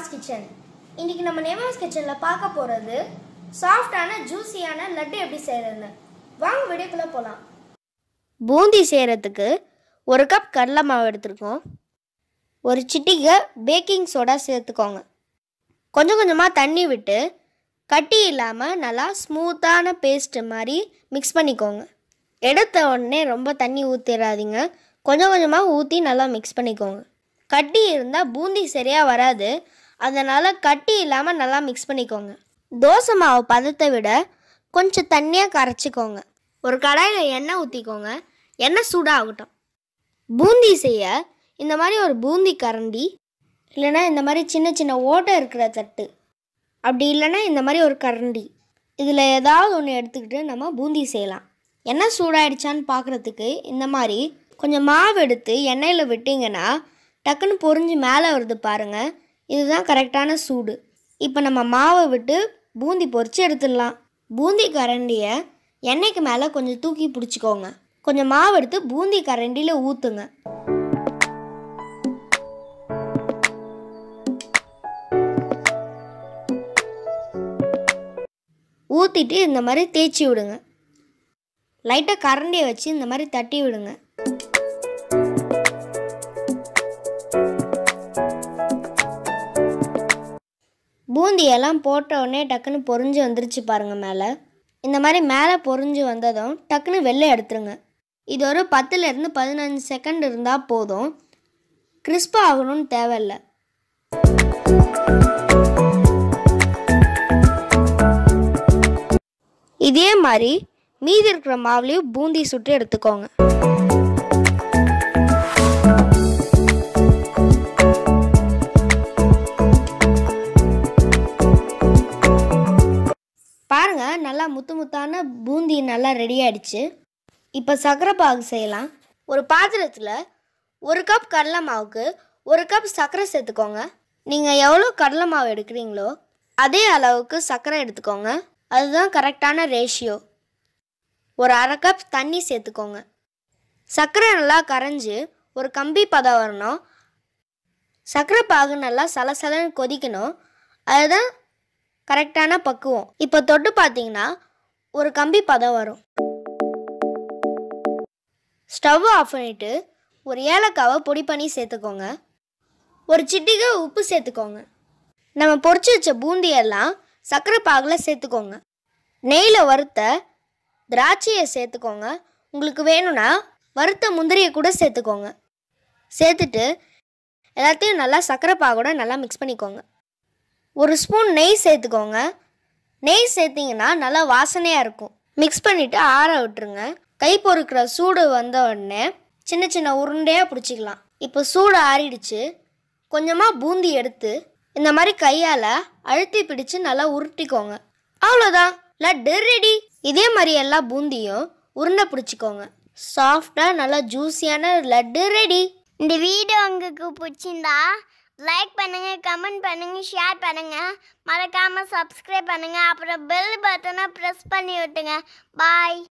நேமாஸ் kitchen இன்னைக்கு நம்ம நேமாஸ் கிச்சனில் பார்க்க போகிறது சாஃப்டான ஜூஸியான லட்டு எப்படி செய்கிறதுன்னு வாங்க வீடியோக்குள்ளே போகலாம் பூந்தி செய்கிறதுக்கு ஒரு கப் கடலை மாவு எடுத்துருக்கோம் ஒரு சிட்டிகை பேக்கிங் சோடா சேர்த்துக்கோங்க கொஞ்சம் கொஞ்சமாக தண்ணி விட்டு கட்டி இல்லாமல் நல்லா ஸ்மூத்தான பேஸ்ட் மாதிரி மிக்ஸ் பண்ணிக்கோங்க எடுத்த உடனே ரொம்ப தண்ணி ஊற்றிடாதீங்க கொஞ்சம் கொஞ்சமாக ஊற்றி நல்லா மிக்ஸ் பண்ணிக்கோங்க கட்டி இருந்தால் பூந்தி சரியாக வராது அதனால் கட்டி இல்லாமல் நல்லா மிக்ஸ் பண்ணிக்கோங்க தோசை மாவு பதத்தை விட கொஞ்சம் தண்ணியாக கரைச்சிக்கோங்க ஒரு கடாயில் எண்ணெய் ஊற்றிக்கோங்க எண்ணெய் சூடாகட்டும் பூந்தி செய்ய இந்த மாதிரி ஒரு பூந்தி கரண்டி இல்லைன்னா இந்த மாதிரி சின்ன சின்ன ஓட்டை இருக்கிற தட்டு அப்படி இல்லைன்னா இந்த மாதிரி ஒரு கரண்டி இதில் ஏதாவது ஒன்று எடுத்துக்கிட்டு நம்ம பூந்தி செய்யலாம் எண்ணெய் சூடாயிடுச்சான்னு பார்க்குறதுக்கு இந்த மாதிரி கொஞ்சம் மாவு எடுத்து எண்ணெயில் விட்டிங்கன்னா டக்குன்னு பொரிஞ்சு மேலே வருது பாருங்கள் இதுதான் கரெக்டான சூடு இப்போ நம்ம மாவை விட்டு பூந்தி பொரிச்சு எடுத்துடலாம் பூந்தி கரண்டியை எண்ணெய்க்கு மேலே கொஞ்சம் தூக்கி பிடிச்சிக்கோங்க கொஞ்சம் மாவு எடுத்து பூந்தி கரண்டியில் ஊற்றுங்க ஊற்றிட்டு இந்த மாதிரி தேய்ச்சி விடுங்க லைட்டாக கரண்டியை வச்சு இந்த மாதிரி தட்டி விடுங்க பூந்தி எல்லாம் போட்ட உடனே டக்குன்னு பொரிஞ்சு வந்துருச்சு பாருங்கள் மேலே இந்த மாதிரி மேலே பொரிஞ்சு வந்ததும் டக்குன்னு வெளில எடுத்துருங்க இது ஒரு பத்துலேருந்து பதினஞ்சு செகண்ட் இருந்தால் போதும் கிறிஸ்பாக ஆகணும்னு தேவையில்லை இதே மாதிரி மீதி இருக்கிற மாவுலையும் பூந்தி சுட்டு எடுத்துக்கோங்க பாருங்க நல்லா முத்து முத்தான பூந்தி நல்லா ரெடி ஆயிடுச்சு இப்போ சர்க்கரை பாகு செய்யலாம் ஒரு பாத்திரத்தில் ஒரு கப் கடலை மாவுக்கு ஒரு கப் சர்க்கரை சேர்த்துக்கோங்க நீங்கள் எவ்வளோ கடலை மாவு எடுக்கிறீங்களோ அதே அளவுக்கு சர்க்கரை எடுத்துக்கோங்க அதுதான் கரெக்டான ரேஷியோ ஒரு அரை கப் தண்ணி சேர்த்துக்கோங்க சர்க்கரை நல்லா கரைஞ்சி ஒரு கம்பி பதம் வரணும் சர்க்கரை பாகு நல்லா சலசலன்னு கொதிக்கணும் அதுதான் கரெக்டான பக்குவம் இப்போ தொட்டு பார்த்தீங்கன்னா ஒரு கம்பி பதம் வரும் ஸ்டவ் ஆஃப் பண்ணிவிட்டு ஒரு ஏலக்காவை பொடி பண்ணி சேர்த்துக்கோங்க ஒரு சிட்டிகை உப்பு சேர்த்துக்கோங்க நம்ம பொரிச்சு வச்ச பூந்தியெல்லாம் சர்க்கரை பாகில் சேர்த்துக்கோங்க நெய்யில் வறுத்த திராட்சையை சேர்த்துக்கோங்க உங்களுக்கு வேணும்னா வறுத்த முந்திரியை கூட சேர்த்துக்கோங்க சேர்த்துட்டு எல்லாத்தையும் நல்லா சர்க்கரை பாகோட நல்லா மிக்ஸ் பண்ணிக்கோங்க ஒரு ஸ்பூன் நெய் சேர்த்துக்கோங்க நெய் சேர்த்திங்கன்னா நல்லா வாசனையாக இருக்கும் மிக்ஸ் பண்ணிவிட்டு ஆற விட்டுருங்க கை பொறுக்கிற சூடு வந்த உடனே சின்ன சின்ன உருண்டையாக பிடிச்சிக்கலாம் இப்போ சூடு ஆறிடுச்சு கொஞ்சமாக பூந்தி எடுத்து இந்த மாதிரி கையால் அழுத்தி பிடிச்சு நல்லா உருட்டிக்கோங்க அவ்வளோதான் லட்டு ரெடி இதே மாதிரி எல்லா பூந்தியும் உருண்டை பிடிச்சிக்கோங்க சாஃப்டாக நல்லா ஜூஸியான லட்டு ரெடி இந்த வீடியோ உங்களுக்கு பிடிச்சிருந்தா லைக் பண்ணுங்க கமெண்ட் பண்ணுங்க ஷேர் பண்ணுங்க மறக்காம சப்ஸ்கிரைப் பண்ணுங்க அப்புறம் பெல் பட்டனை ப்ரெஸ் பண்ணி விட்டுங்க பாய்